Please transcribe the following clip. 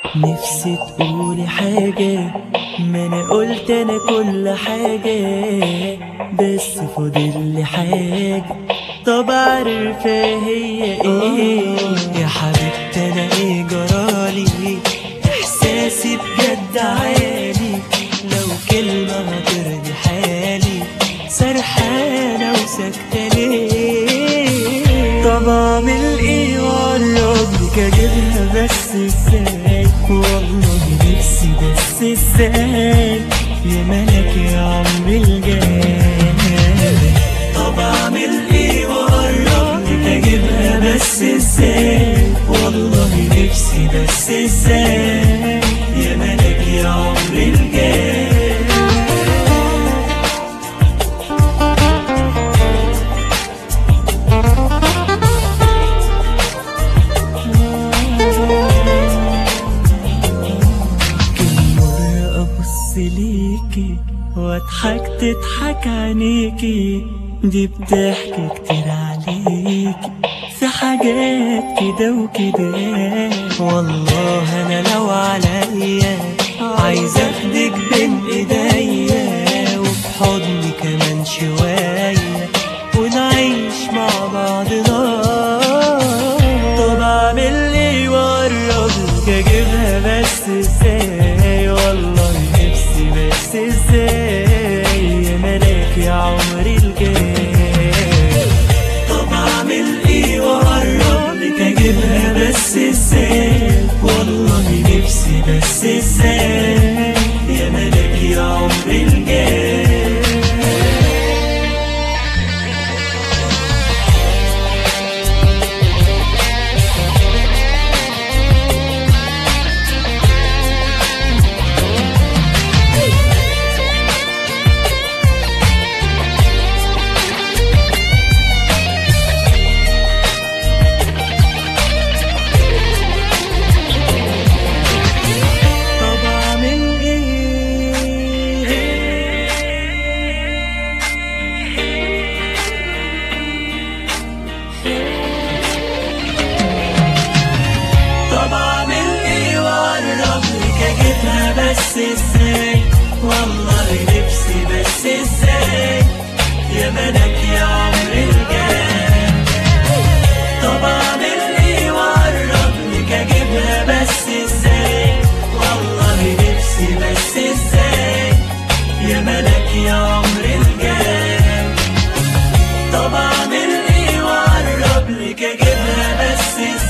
نفسي تقولي حاجة ما انا قلت انا كل حاجة بس فاضل لي حاجة طب عارفة هي ايه يا حبيبتي انا ايه جرالي احساسي بجد عالي لو كلمة هترضي حالي سرحانة وساكتة ليه طب اعمل ايه وقربلك اجيبها بس ازاي والله نفسي بس ازاي يا ملك يا عمري الجاي طب اعمل ايه وقربلك اجيبها بس ازاي والله نفسي بس ازاي يا ملك يا عمري الجاي كل مرة أبص ليكي وأضحك تضحك عينيكي دي بتحكي كتير عليكي في حاجات كده وكده والله أنا لو عليا عايز أخدك بين إيديا وفي حضني كمان شوية ونعيش مع بعضنا طب أعمل إيه وأقربلك أجيبها بس إزاي والله نفسي بس إزاي يا ملاك يا عمري الجاي طب أعمل إيه وأقربلك أجيبها بس إزاي والله نفسي بس إزاي يا ملاك يا عمري الجاي طب أعمل طب أعمل إيه وأقرب لك أجيبها بس إزاي والله نفسي بس إزاي يا ملك يا عمري الجاي طب أعمل إيه وأقرب لك أجيبها بس إزاي والله نفسي بس إزاي يا ملك يا عمري الجاي طب أعمل إيه وأقرب لك أجيبها بس إزاي